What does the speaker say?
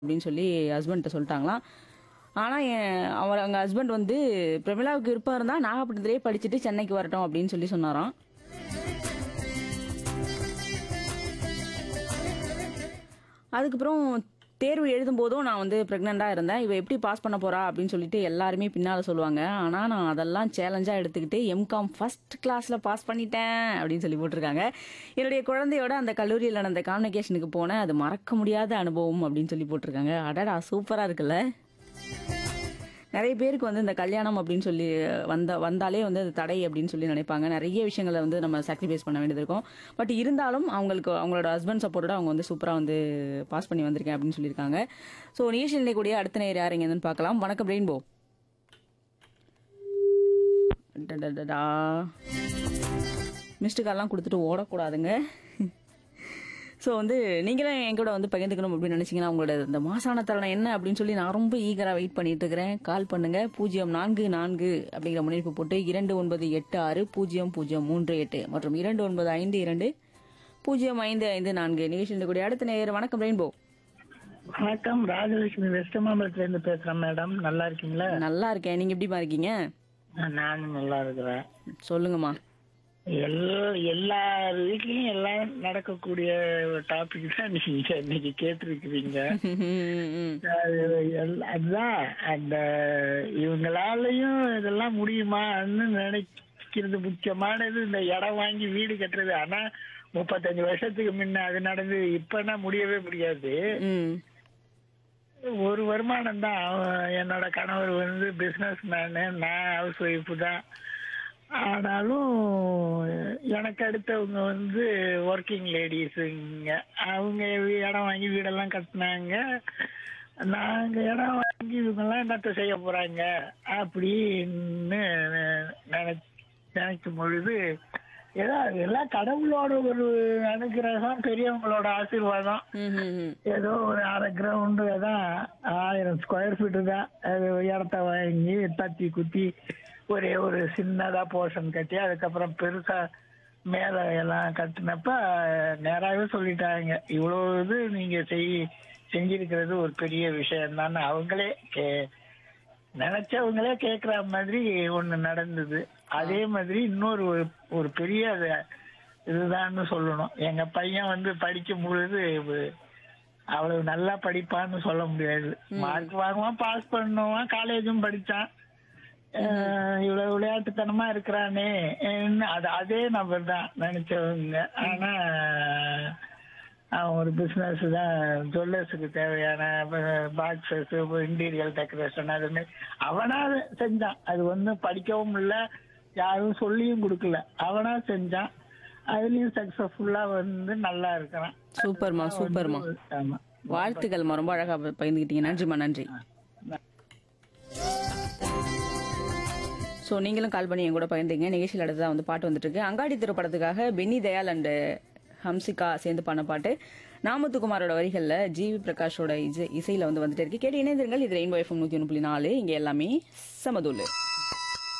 அப்படின்னு சொல்லி ஹஸ்பண்ட்ட சொல்லிட்டாங்களாம் ஆனால் அவர் அவங்க ஹஸ்பண்ட் வந்து பிரமிளாவுக்கு விருப்பம் இருந்தால் நாகப்பட்டினத்திலே படிச்சுட்டு சென்னைக்கு வரட்டும் அப்படின்னு சொல்லி சொன்னாராம் அதுக்கப்புறம் தேர்வு எழுதும் போதும் நான் வந்து ப்ரெக்னெண்ட்டாக இருந்தேன் இவ எப்படி பாஸ் பண்ண போறா அப்படின்னு சொல்லிட்டு எல்லாருமே பின்னால் சொல்லுவாங்க ஆனால் நான் அதெல்லாம் சேலஞ்சாக எடுத்துக்கிட்டு எம்காம் ஃபர்ஸ்ட் கிளாஸில் பாஸ் பண்ணிட்டேன் அப்படின்னு சொல்லி போட்டிருக்காங்க என்னுடைய குழந்தையோட அந்த கல்லூரியில் நடந்த கான்வெகேஷனுக்கு போனேன் அது மறக்க முடியாத அனுபவம் அப்படின்னு சொல்லி போட்டிருக்காங்க அடடா சூப்பராக இருக்குல்ல நிறைய பேருக்கு வந்து இந்த கல்யாணம் அப்படின்னு சொல்லி வந்த வந்தாலே வந்து அது தடை அப்படின்னு சொல்லி நினைப்பாங்க நிறைய விஷயங்களை வந்து நம்ம சாக்ரிஃபைஸ் பண்ண வேண்டியது இருக்கும் பட் இருந்தாலும் அவங்களுக்கு அவங்களோட ஹஸ்பண்ட் சப்போர்ட்டோட அவங்க வந்து சூப்பராக வந்து பாஸ் பண்ணி வந்திருக்கேன் அப்படின்னு சொல்லியிருக்காங்க ஸோ நிகழ்ச்சியில் நினைக்கூடிய அடுத்த நேர் யார் எங்கேருந்து பார்க்கலாம் வணக்கம் ரெயின்போ டடடடா மிஸ்டு கால்லாம் கொடுத்துட்டு ஓடக்கூடாதுங்க ஸோ வந்து நீங்களும் என் கூட வந்து பகிர்ந்துக்கணும் அப்படின்னு நினைச்சீங்கன்னா உங்களோட இந்த மாசான தருணம் என்ன அப்படின்னு சொல்லி நான் ரொம்ப ஈகராக வெயிட் பண்ணிட்டு இருக்கிறேன் கால் பண்ணுங்க பூஜ்ஜியம் நான்கு நான்கு அப்படிங்கிற முன்னெடுப்பு போட்டு இரண்டு ஒன்பது எட்டு ஆறு பூஜ்ஜியம் பூஜ்ஜியம் மூன்று எட்டு மற்றும் இரண்டு ஒன்பது ஐந்து இரண்டு பூஜ்ஜியம் ஐந்து ஐந்து நான்கு நிகழ்ச்சியில் கூடிய அடுத்த நேர் வணக்கம் ரெயின்போ வணக்கம் ராஜலட்சுமி வெஸ்ட் மாம்பலத்துல இருந்து பேசுறேன் மேடம் நல்லா இருக்கீங்களா நல்லா இருக்கேன் நீங்க எப்படிமா இருக்கீங்க நானும் நல்லா இருக்கிறேன் சொல்லுங்கம்மா எல்லா எல்லார் வீட்லயும் எல்லாம் நடக்கக்கூடிய ஒரு டாபிக் தான் நீங்க இன்னைக்கு கேட்டிருக்கிறீங்க அது எல்- அதுதான் அந்த இவங்களாலையும் இதெல்லாம் முடியுமான்னு நினைக்கிறது முக்கியமானது இந்த இடம் வாங்கி வீடு கட்டுறது ஆனா முப்பத்தஞ்சு வருஷத்துக்கு முன்ன அது நடந்து இப்பன்னா முடியவே முடியாது ம் ஒரு வருமானம் தான் என்னோட கணவர் வந்து பிசினஸ் மேனு நான் ஹவுஸ் ஒய்ஃபு தான் ஆனாலும் எனக்கு அடுத்தவங்க வந்து ஒர்க்கிங் லேடிஸுங்க அவங்க இடம் வாங்கி வீடெல்லாம் கட்டினாங்க நாங்க இடம் வாங்கி இவங்கெல்லாம் என்னத்த செய்ய போறாங்க அப்படின்னு நினை- நினைக்கும் பொழுது ஏதோ எல்லாம் கடவுளோட ஒரு அனுகிரகம் பெரியவங்களோட ஆசீர்வாதம் ம், ம், ம். ஏதோ ஒரு அரை கிரவுண்டு தான் ஆயிரம் ஸ்கொயர் ஃபீட்டு தான் அது இடத்த வாங்கி தத்தி குத்தி ஒரே ஒரு சின்னதா போர்ஷன் கட்டி அதுக்கப்புறம் பெருசா மேல எல்லாம் கட்டினப்ப நேராவே சொல்லிட்டாங்க இவ்வளவு இது நீங்க செய் செஞ்சிருக்கிறது ஒரு பெரிய விஷயம் தான் அவங்களே கே- நினைச்சவங்களே கேக்குற மாதிரி ஒண்ணு நடந்தது அதே மாதிரி இன்னொரு ஒரு ஒரு பெரிய அது இதுதான்னு சொல்லணும் எங்க பையன் வந்து படிக்கும் பொழுது வ- அவ்வளவு நல்லா படிப்பான்னு சொல்ல முடியாது மார்க் வாங்குவான் பாஸ் பண்ணுவான் காலேஜும் படிச்சான் அஹ் இவ்வளவு விளையாட்டுத்தனமா இருக்கிறானே என்ன அது அதே நபர் தான் நினைச்சவங்க ஆனா அவன் ஒரு பிசினஸ் தான் ஜுவல்லர்ஸுக்கு தேவையான பாக்ஸஸ் இன்டீரியல் டெக்கரேஷன் அது மாதிரி அவனா செஞ்சான் அது ஒன்றும் படிக்கவும் இல்லை யாரும் சொல்லியும் கொடுக்கல அவனா செஞ்சான் அதுலயும் சக்சஸ்ஃபுல்லா வந்து நல்லா இருக்கிறான் சூப்பர்மா சூப்பர்மா ஆமா வாழ்த்துக்கள்மா ரொம்ப அழகா பகிர்ந்துக்கிட்டீங்க நன்றிம்மா நன்றி ஸோ நீங்களும் கால் பண்ணி என் கூட பகிர்ந்தீங்க நிகழ்ச்சியில் அடுத்ததான் வந்து பாட்டு வந்துட்டு இருக்கு அங்காடி திருப்படத்துக்காக பென்னி தயால் அண்டு ஹம்சிகா சேர்ந்து பண்ண பாட்டு நாமத்துக்குமாரோட வரிகளில் ஜிவி பிரகாஷோட இசை இசையில் வந்து வந்துட்டு இருக்கு கேட்டு இணைந்திருங்கள் இது ரெயின்போ எஃப்எம் நூற்றி ஒன்று புள்ளி நாலு இங்கே எல்லாமே சமதூள்